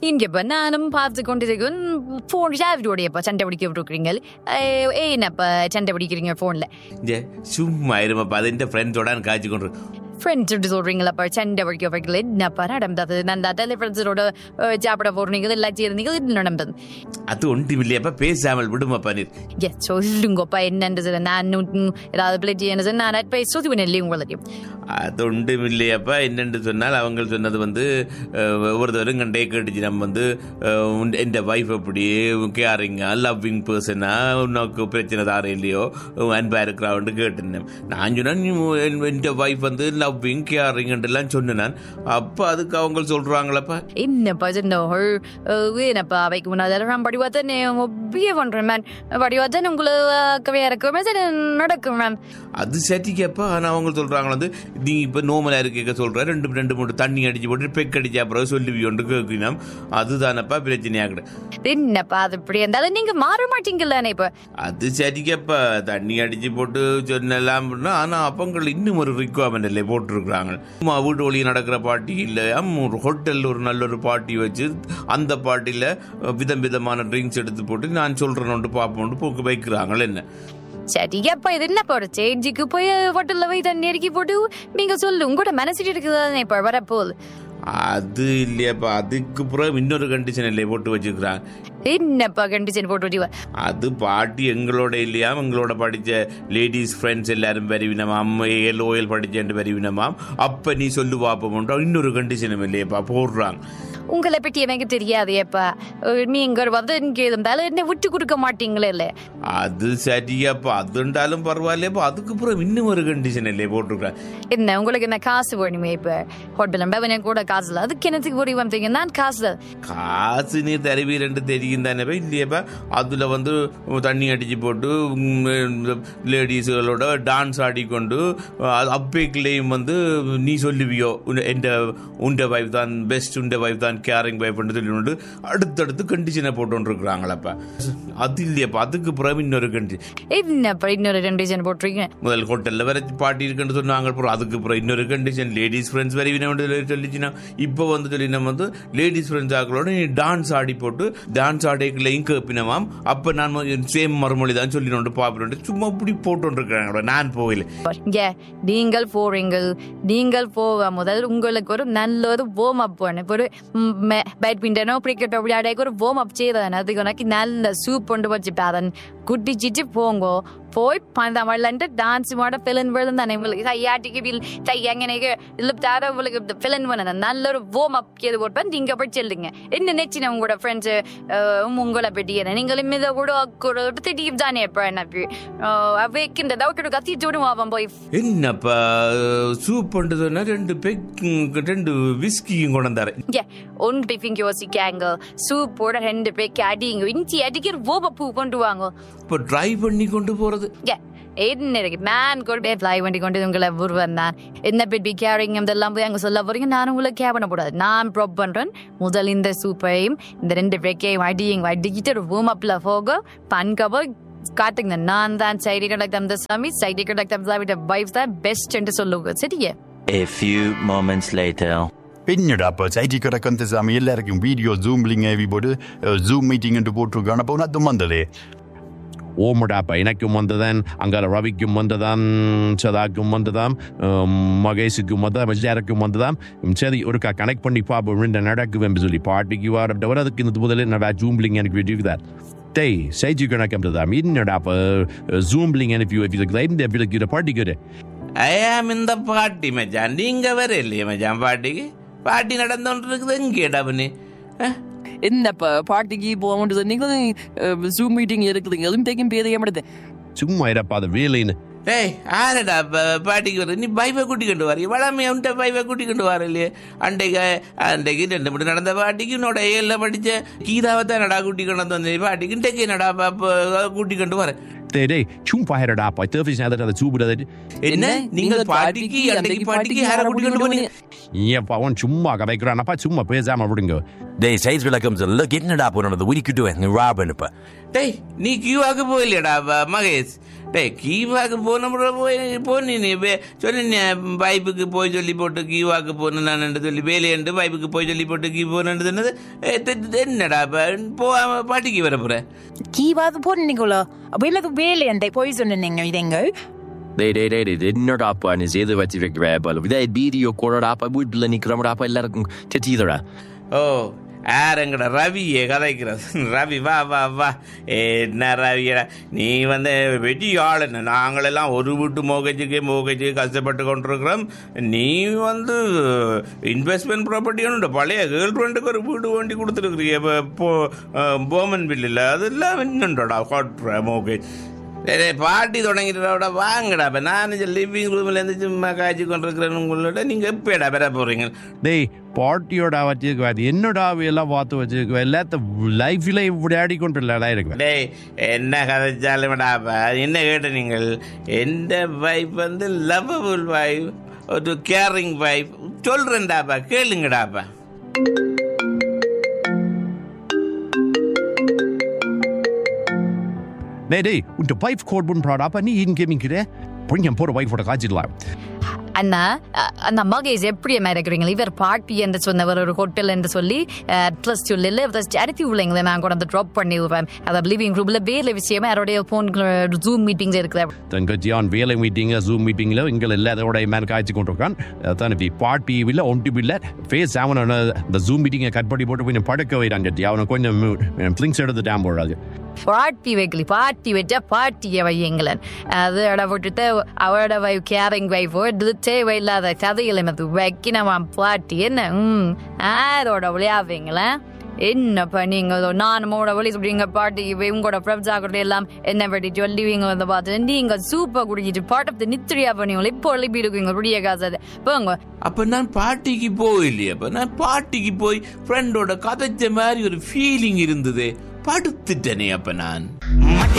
நீங்க இப்ப நானும் பார்த்து கொண்டிருக்கேன் போன் ஷாவிடோடையப்பா சண்டை பிடிக்க விட்டுருக்கீங்க ஏன்னப்பா சண்டை பிடிக்கிறீங்க போன்ல இங்கே சும்மா இருமாப்பா அது என் ஃப்ரெண்ட்ஸோட காய்ச்சி கொண்டு ஃப்ரெண்ட்ஸ் எப்படி சொல்றீங்களப்பா சண்டை பிடிக்க வைக்கல என்னப்பா நடந்தது நான் அதில் ஃப்ரெண்ட்ஸோட சாப்பிட போறீங்க எல்லாம் செய்யறீங்க இது நடந்தது அது ஒன்றும் இல்லையாப்பா பேசாமல் விடுமாப்பா நீர் ஏ சொல்லுங்கப்பா என்னன்றது நான் இன்னும் ஏதாவது பிளேட் என்ன நான் அட்வைஸ் சொல்லி இல்லையே உங்களுக்கு அது ஒன்றும் இல்லையாப்பா என்னென்று சொன்னால் அவங்க சொன்னது வந்து அஹ், ஒவ்வொருத்தரும் கண்டே கேட்டுச்சு நம்ம வந்து என் வைஃப் அப்படி கேரிங்க லவ்விங் பர்சனா உனக்கு பிரச்சனை தாரம் இல்லையோ அன்பா இருக்கிறான்னு கேட்டுனேன் நான் சொன்னேன் என் வைஃப் வந்து லவ்விங் கேரிங்லாம் சொன்னேன் நான் அப்போ அதுக்கு அவங்க சொல்கிறாங்களப்பா என்னப்பா சின்ன என்னப்பா அவைக்கு முன்னாடி படிவா தானே பிஏ பண்றேன் மேம் படிவா தானே உங்களுக்கு வேற இருக்குமே சரி நடக்கும் மேம் அது சரிக்கப்பா ஆனால் அவங்க சொல்கிறாங்க வந்து நீ இப்போ நோமலாக இருக்க சொல்கிற ரெண்டு ரெண்டு மூணு தண்ணி அடிச்சு போட்டு பெக் அடிச்ச அப்புறம் சொல்லுவியோண்டு கேட்கணும் அதுதானப்பா பிரச்சனையாகிடு என்னப்பா அது இப்படி இருந்தாலும் நீங்க மாற மாட்டீங்கல்ல இப்ப அது சரிக்கப்பா தண்ணி அடிச்சு போட்டு சொன்னலாம் ஆனால் அப்பங்கள் இன்னும் ஒரு ரிக்குவயர்மெண்ட் இல்லை போட்டிருக்கிறாங்க சும்மா வீட்டு வழி நடக்கிற பார்ட்டி இல்லை ஒரு ஹோட்டலில் ஒரு நல்ல ஒரு பார்ட்டி வச்சு அந்த பார்ட்டியில் விதம் விதமான ட்ரிங்க்ஸ் எடுத்து போட்டு நான் சொல்கிறேன்னு பார்ப்போம்னு போக்கு வைக்கிறாங்களே என்ன சரியாப்பா இது என்னப்பா ஒரு சேஞ்சுக்கு போய் ஹோட்டல்ல போய் தண்ணி அடிக்கி போட்டு நீங்க சொல்லு உங்களோட மனசுட்டு இருக்குதானே இப்ப வரப்போகுது அது இல்லையாப்பா அதுக்கு பிறகு இன்னொரு கண்டிஷன் இல்லை போட்டு வச்சுக்கிறாங்க என்னப்பா கண்டிஷன் போட்டு வச்சுவா அது பாட்டி எங்களோட இல்லையா எங்களோட படித்த லேடிஸ் ஃப்ரெண்ட்ஸ் எல்லாரும் வருவினமாம் ஏல் ஓயல் படிச்சேன்ட்டு வருவினமாம் அப்போ நீ சொல்லு பார்ப்போம்ன்றா இன்னொரு கண்டிஷனும் இல்லையப்பா போடுறாங்க உங்களை பற்றி எனக்கு தெரியாது ஏப்பா நீங்க வந்து இங்க இருந்தாலும் என்ன விட்டு கொடுக்க மாட்டீங்களே இல்ல அது சரியாப்பா அதுண்டாலும் பரவாயில்லையப்பா அதுக்கு அப்புறம் இன்னும் ஒரு கண்டிஷன் இல்லையே போட்டிருக்காங்க என்ன உங்களுக்கு என்ன காசு வேணுமே இப்ப ஹோட்டல் நம்ப கூட காசு இல்லை அதுக்கு என்னத்துக்கு புரிய வந்தீங்க நான் காசு தான் காசு நீ தருவீரன்ட்டு தெரியும் தானே இல்லையப்பா அதில் வந்து தண்ணி அடிச்சு போட்டு லேடிஸுகளோட டான்ஸ் ஆடிக்கொண்டு அது அப்பேக்கிலேயும் வந்து நீ சொல்லுவியோ எந்த உண்ட வைஃப் தான் பெஸ்ட் உண்ட வைஃப் தான் கேரிங் வைஃப்னு சொல்லிட்டு அடுத்தடுத்து கண்டிஷனை போட்டுருக்குறாங்களப்பா அது இல்லையப்பா அதுக்கு பிறகு இன்னொரு கண்டிஷன் என்னப்பா இன்னொரு கண்டிஷன் போட்டிருக்கீங்க முதல் ஹோட்டலில் வர பாட்டி இருக்குன்னு சொன்னாங்க அப்புறம் அதுக்கு அப்புறம் இன்னொரு கண்டிஷன் லேடிஸ் ஃப்ரெண்ட்ஸ் வரை சொல்லிச்சுன்னா இப்போ வந்து சொல்லி நம்ம வந்து லேடிஸ் ஃப்ரெண்ட்ஸ் ஆக்களோட நீ டான்ஸ் ஆடி போட்டு டான்ஸ் ஆடைக்குள்ளையும் கேப்பினமாம் அப்போ நான் சேம் மறுமொழி தான் சொல்லினோண்டு பாப்பினோண்டு சும்மா இப்படி போட்டு இருக்காங்க நான் போகல இங்க நீங்கள் போறீங்க நீங்கள் போக முதல் உங்களுக்கு ஒரு நல்ல ஒரு வார்ம் அப் வேணும் ஒரு பேட்மிண்டனோ கிரிக்கெட்டோ விளையாட ஒரு வார்ம் அப் செய்தான் அதுக்கு உனக்கு நல்ல சூப் கொண்டு வச்சு பாதன் குட்டிச்சிட்டு போங்கோ പോയി തമിഴിലെന്റെ ഡാൻസ് മാടെ ഫിലിം വിളുന്നാണ് ഇവൾക്ക് കയ്യാട്ടിക്ക് വിൽ കയ്യങ്ങനെയൊക്കെ ഇതിൽ താര ഇവൾക്ക് ഫിലിം വേണം നല്ലൊരു വോം അപ്പ് ചെയ്ത് போட்டு நீங்க போய் செல்லுங்க என்ன நெச்சின உங்களோட ஃப்ரெண்ட்ஸ் உங்களை பற்றி என்ன நீங்களும் இதை கூட கூட திடீர் தானே இப்போ என்ன அவைக்கின்ற டவுட்டோட கத்திட்டோடும் அவன் போய் என்னப்பா சூப் பண்ணுறதுன்னா ரெண்டு பெக் ரெண்டு விஸ்கியும் கொண்டு வந்தாரு இங்க ஒன்று டிஃபிங் யோசிக்காங்க சூப்போட ரெண்டு பேருக்கு அடிங்க இஞ்சி அடிக்கிற ஓப பூ கொண்டு வாங்க இப்போ ட்ரை பண்ணி கொண்டு போகிறது இங்க என்ன இருக்கு நான் கூட பே ஃப்ளை பண்ணி கொண்டு உங்களை ஒருவன் நான் என்ன பெட்டி கேரிங் இதெல்லாம் போய் அங்கே சொல்ல போறீங்க நான் உங்களை கேர் பண்ணக்கூடாது நான் ப்ராப் பண்றேன் முதல் இந்த சூப்பையும் இந்த ரெண்டு பேக்கையும் அடியும் அடிக்கிட்டு ஒரு warm upல போக பன்கவோ காட்டுங்க நான் தான் சைடி கண்டக்ட் அந்த சாமி சைடி கண்டக்ட் அந்த சாமி வைஃப் தான் பெஸ்ட் என்று சொல்லுங்க சரியா A few moments later. പിന്നീട് അപ്പോൾ സൈറ്റിക്കട കണ്ട സമയം എല്ലാവർക്കും വീഡിയോ സൂം ലിങ്ക് ആയി പോട്ട് സൂം മീറ്റിംഗ് ഉണ്ട് போட்டிருக்காங்க அப்போ அதுவும் வந்ததே ஓமடாப்பா எனக்கும் வந்ததான் அங்கால ரவிக்கும் வந்ததாம் சதாக்கும் வந்ததாம் உம், மகேஷுக்கும் வந்ததாம் விஜயாருக்கும் வந்ததாம் உம், சரி ஒருக்கா கனெக்ட் பண்ணி பார்ப்போம் ரெண்டு நடக்குவேன் சொல்லி பாட்டிக்கு வர அதுக்கு இந்த முதல்ல நான் ஜூம்லிங் எனக்கு விட்டுக்குதார் டேய் சைஜி கணக்கம் தான் என்னடா அப்போ ஜூம்லிங் எனக்கு விட்டுக்குதா இந்த விளக்கிற பாட்டிக்கு ஐயாம் இந்த பாட்டி மச்சான் நீங்க வர இல்லையே மச்சான் பாட்டிக்கு பாட்டி நடந்தோன்று இருக்குது எங்கேடா பண்ணி என்னப்பா பாட்டிக்கு போக வேண்டியது நீங்களும் ஜூம் மீட்டிங் இருக்குதுங்க எதுவும் தேக்கும் பேரைய மாட்டேது சும்மா இருப்பா அது வேலைன்னு ஏய் ஆரடா ப- பாட்டிக்கு வர நீ பைபை கூட்டி கொண்டு வர வளமே உன்ட்ட பைபை கூட்டி கொண்டு வர இல்லையே அன்றைக்கு அன்றைக்கு ரெண்டு மணி நடந்த பாட்டிக்கு உன்னோட ஏழில் படித்த கீதாவை தான் நடா கூட்டி கொண்டு வந்து பாட்டிக்கு இன்றைக்கு நடா ப- ப- கூட்டி கொண்டு வர டேய் டேய் சும்மா ஹேரடா பா தேர்ஃபிஸ் நேரத்தை அதை சூப்பிடாது என்ன நீங்கள் பாட்டிக்கு அன்றைக்கு பாட்டிக்கு யாரை கூட்டிட்டு போனீங்க ஏப்பா அவன் சும்மா கதைக்கிறானப்பா சும்மா பேசாம விடுங்க டேய் சைஸ் விளக்கம் சொல்ல என்னடா போனது உரிக்கிட்டு வந்து ராபனுப்ப டேய் நீ கியூவாக்கு போயில்லையடா ப- மகேஷ் டேய் கியூவாக்கு போன முறை போய் போனி நீ சொன்ன பைப்புக்கு போய் சொல்லி போட்டு கியூவாக்கு போன நான் சொல்லி வேலையண்டு பைப்புக்கு போய் சொல்லி போட்டு கீ போனது என்னது ஏ, தெ- தெ- என்னடா ப- போகாம பாட்டிக்கு வர போற கீவாது போனீங்களோ அப்ப இல்லது வேலை அந்த போய் சொன்னீங்க இதெங்க டேய் டேய் டேய் டேய் என்னடாப்பா நீ செய்து வச்சிருக்கிற போல இதே வீடியோ கூடடாப்பா வீட்டில் நிற்கிறோம்டாப்பா எல்லாருக்கும் தெரியுதுடா ஓ யாருங்கடா ரவியே கதைக்கிறது ரவி வா வா வா என்ன ரவியடா நீ வந்து வெட்டி ஆள் என்ன நாங்களெல்லாம் ஒரு வீட்டு மோகஜுக்கு மோகஜுக்கு கஷ்டப்பட்டு கொண்டிருக்கிறோம் நீ வந்து இன்வெஸ்ட்மெண்ட் ப்ராப்பர்ட்டி ஒன்று பழைய கேர்ள் ஃப்ரெண்டுக்கு ஒரு வீடு வண்டி கொடுத்துருக்குறீங்க இப்போ போமன் பில்லில் அதெல்லாம் என்னண்டோடா ஹாட்ற மோகேஜ் சரி பாட்டி தொடங்கிட்டோட வாங்கடா இப்போ நான் லிவிங் ரூம்லேருந்து சும்மா காய்ச்சி கொண்டிருக்கிறேன் உங்களோட நீங்கள் எப்போடா பெற போகிறீங்க டேய் பார்ட்டியோட வச்சிருக்க அது என்னடா எல்லாம் பார்த்து வச்சிருக்க எல்லாத்த லைஃப்ல இப்படி ஆடிக்கொண்டு இல்லடா இருக்கு டேய் என்ன கதைச்சாலும்டாப்பா என்ன கேட்ட நீங்கள் எந்த வைஃப் வந்து லவ்வபுள் வைஃப் ஒரு கேரிங் வைஃப் சொல்றேன்டாப்பா கேளுங்கடாப்பா டேய் டேய் உன்ட வைஃப் கோட் பண்ண ப்ராடாப்பா நீ இன் கேமிங்கிற பொய்யம் போற வைஃபோட காய்ச்சிடலாம் அண்ணா அ- அந்த மகேஷ் எப்படி இருக்கிறீங்க இவர் பார்ட்டி என்று சொன்னவர் ஒரு ஹோட்டல் என்று சொல்லி ப்ளஸ் சொல்லில் அனுப்பி உள்ளீங்களே நான் கூட அந்த ட்ராப் பண்ணி விடுவேன் அதாவது லிவிங் ரூமில் வேலை விஷயமா யாரோடைய ஃபோன் ஜூம் மீட்டிங்ஸ் இருக்கிற தங்கச்சியான் வேலை மீட்டிங் ஜூம் மீட்டிங்ல எங்களை எல்லாத்தோட மேன் காய்ச்சி கொண்டிருக்கான் அதான் இப்போ பார்ட்டி இல்லை ஒன்டி பில்ல ஃபேஸ் அவனை இந்த ஜூம் மீட்டிங்கை கட் பண்ணி போட்டு கொஞ்சம் படுக்க வைறாங்க அவனை கொஞ்சம் ஃபிளிங்ஸ் எடுத்துட்டான் போடாது பார்ட்டி வைக்கலி பார்ட்டி வச்சா பார்ட்டியை வையுங்களேன் அது அட விட்டுட்டு அவரோட வைஃப் கேரிங் வைஃபோ இது தேவையில்லாத கதைகளை அது வைக்கணுமா பார்ட்டி என்ன ம் அதோட விளையாடுவீங்களேன் என்னப்பா நீங்க ஏதோ நான் மூட வழி சொல்றீங்க பாட்டி உங்களோட ஃப்ரெண்ட்ஸ் ஆகட்டும் எல்லாம் என்ன பற்றி சொல்லுவீங்க வந்து பார்த்து நீங்க சூப்பர் குடிச்சிட்டு பார்ட் ஆஃப் த நித்திரியா பண்ணுவீங்களா இப்போ எழுப்பி எடுக்குவீங்க புரிய காசு போங்க அப்ப நான் பாட்டிக்கு போயில்லையப்ப நான் பாட்டிக்கு போய் ஃப்ரெண்டோட கதைச்ச மாதிரி ஒரு ஃபீலிங் இருந்தது படுத்துட்டேனே அப்ப நான்